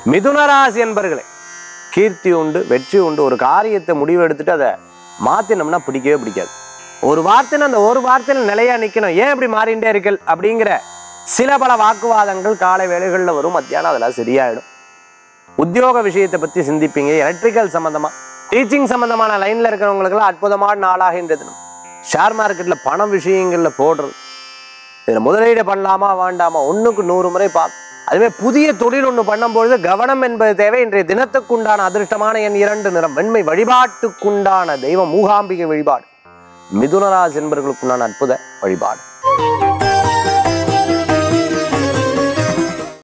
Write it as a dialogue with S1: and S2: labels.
S1: மிதுனராசி என்பர்களே கீர்த்தி உண்டு வெற்றி உண்டு ஒரு காரியத்தை முடிவெடுத்துட்டு அதை மாத்தினோம்னா பிடிக்கவே பிடிக்காது ஒரு வார்த்தைன்னு அந்த ஒரு வார்த்தையில் நிலையா நிக்கணும் ஏன் இப்படி மாறிண்டே இருக்கல் அப்படிங்கிற சில பல வாக்குவாதங்கள் காலை வேளைகளில் வரும் மத்தியானம் அதெல்லாம் சரியாயிடும் உத்தியோக விஷயத்தை பத்தி சிந்திப்பீங்க எலக்ட்ரிக்கல் சம்பந்தமா டீச்சிங் சம்பந்தமான லைன்ல இருக்கிறவங்களுக்கெல்லாம் அற்புதமான நாளாக இன்றைய தினம் ஷேர் மார்க்கெட்ல பண விஷயங்கள்ல போடுறது இதுல முதலீடு பண்ணலாமா வேண்டாமா ஒண்ணுக்கு நூறு முறை பார்த்து அதுவே புதிய தொழில் ஒன்று பண்ணும்பொழுது கவனம் என்பது தேவை இன்றைய தினத்துக்குண்டான அதிர்ஷ்டமான என் இரண்டு நிறம் வெண்மை வழிபாட்டுக்குண்டான தெய்வம் மூகாம்பிகை வழிபாடு மிதுனராசி என்பவர்களுக்குண்டான அற்புத வழிபாடு